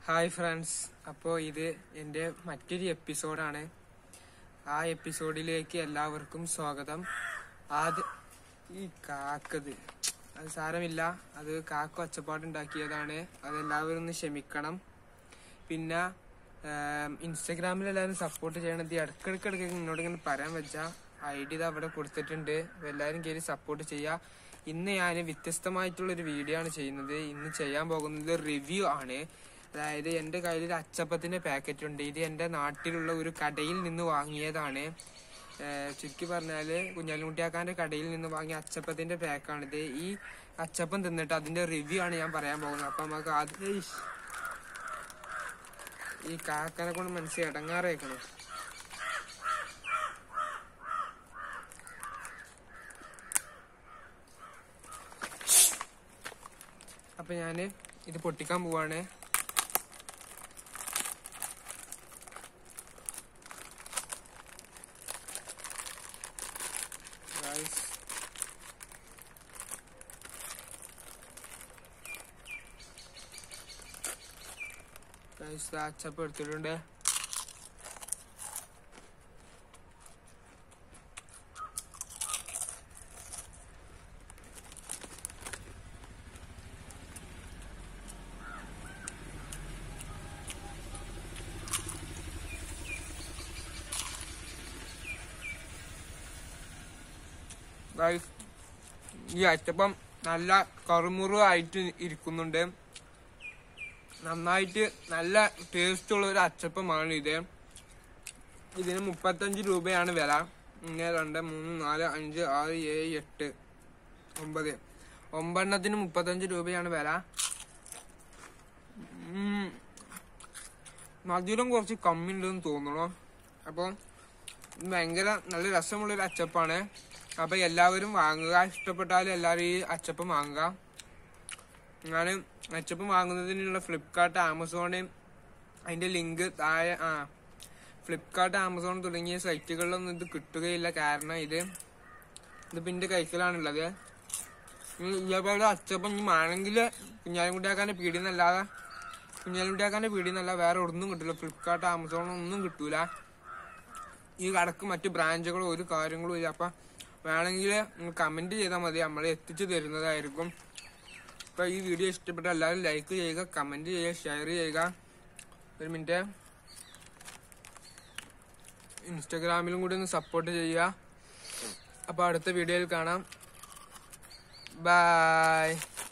Hi friends അപ്പോൾ ഇത് എൻ്റെ മറ്റൊരു എപ്പിസോഡാണ് ആ എപ്പിസോഡിലേക്ക് എല്ലാവർക്കും സ്വാഗതം ആദ്യ ഈ കാക്കത് അത് സാരമില്ല അത് കാക്ക ഒച്ചപ്പാടുണ്ടാക്കിയതാണ് അതെല്ലാവരും ഒന്ന് ക്ഷമിക്കണം പിന്നെ ഇൻസ്റ്റഗ്രാമിൽ എല്ലാവരും സപ്പോർട്ട് ചെയ്യണത് ഈ ഇടയ്ക്കിടയ്ക്ക് ഇടയ്ക്ക് നിന്നോട് ഇങ്ങനെ പറയാൻ വെച്ചാൽ ഐ ഡി ഇത് അവിടെ കൊടുത്തിട്ടുണ്ട് അപ്പോൾ എല്ലാവരും കയറി സപ്പോർട്ട് ചെയ്യുക ഇന്ന് ഞാൻ വ്യത്യസ്തമായിട്ടുള്ള ഒരു വീഡിയോ ആണ് ചെയ്യുന്നത് ഇന്ന് ചെയ്യാൻ പോകുന്നത് റിവ്യൂ ആണ് അതായത് എൻ്റെ കയ്യിൽ ഒരു അച്ചപ്പത്തിന്റെ പാക്കറ്റ് ഉണ്ട് ഇത് എൻ്റെ നാട്ടിലുള്ള ഒരു കടയിൽ നിന്ന് വാങ്ങിയതാണ് ഏഹ് ചുരുക്കി പറഞ്ഞാല് കുഞ്ഞാലിമുട്ടിയാക്കാന്റെ കടയിൽ നിന്ന് വാങ്ങിയ അച്ചപ്പത്തിന്റെ പാക്കാണിത് ഈ അച്ചപ്പം തിന്നിട്ട് അതിന്റെ റിവ്യൂ ആണ് ഞാൻ പറയാൻ പോകുന്നത് അപ്പൊ നമുക്ക് ആദ്യം ഇഷ്. ഈ കാക്കനെ കൊണ്ട് മനസ്സിൽ ഇടങ്ങാറേക്കണം അപ്പൊ ഞാന് ഇത് പൊട്ടിക്കാൻ പോവാണ് Guys. Guys, ദാ അച്ചപ്പം എടുത്തിട്ടുണ്ട് ഗൈസ് ഈ അച്ചപ്പം നല്ല കറുമുറു ആയിട്ട് ഇരിക്കുന്നുണ്ട് നന്നായിട്ട് നല്ല ടേസ്റ്റ് ഉള്ള ഒരു അച്ചപ്പമാണ് ഇത് ഇതിന് മുപ്പത്തഞ്ച് രൂപയാണ് വില ഒന്ന് രണ്ട് മൂന്ന് നാല് അഞ്ച് ആറ് ഏഴ് എട്ട് ഒമ്പത് ഒമ്പതെണ്ണത്തിന് മുപ്പത്തഞ്ച് രൂപയാണ് വില ഉം. മധുരം കുറച്ച് കമ്മി ഉണ്ടെന്ന് തോന്നണു അപ്പോൾ ഭയങ്കര നല്ല രസമുള്ളൊരു അച്ചപ്പാണ് അപ്പൊ എല്ലാവരും വാങ്ങുക ഇഷ്ടപ്പെട്ടാലും എല്ലാവരും ഈ അച്ചപ്പം വാങ്ങുക ഞാൻ അച്ചപ്പം വാങ്ങുന്നതിനുള്ള ഫ്ലിപ്കാർട്ട് ആമസോണ് അതിന്റെ ലിങ്ക് താഴെ ആ ഫ്ലിപ്കാർട്ട് ആമസോൺ തുടങ്ങിയ സൈറ്റുകളിലൊന്നും ഇത് കിട്ടുകയില്ല കാരണം ഇത് ഇതിപ്പോ എന്റെ കൈക്കലാണുള്ളത് ഇനി ഇതേപോലെ അച്ചപ്പം ഇനി വേണമെങ്കിൽ കുഞ്ഞാലിക്കുട്ടിയാക്കാന്റെ പീടിന്നല്ലാതെ കുഞ്ഞാലിക്കുട്ടിയാക്കാന്റെ പീടിന്നല്ല വേറെ ഒന്നും കിട്ടില്ല ഫ്ലിപ്കാർട്ട് ആമസോൺ ഒന്നും കിട്ടൂല ഈ കടക്ക് മറ്റു ബ്രാഞ്ചുകളോ ഒരു കാര്യങ്ങളും ഇല്ല അപ്പൊ വേണമെങ്കിൽ കമന്റ് ചെയ്താൽ മതി നമ്മൾ എത്തിച്ചു തരുന്നതായിരിക്കും അപ്പൊ ഈ വീഡിയോ ഇഷ്ടപ്പെട്ട എല്ലാവരും ലൈക്ക് ചെയ്യുക കമന്റ് ചെയ്യുക ഷെയർ ചെയ്യുക ഒരു മിനിറ്റ് ഇൻസ്റ്റഗ്രാമിലും കൂടി ഒന്ന് സപ്പോർട്ട് ചെയ്യുക അപ്പൊ അടുത്ത വീഡിയോയിൽ കാണാം ബൈ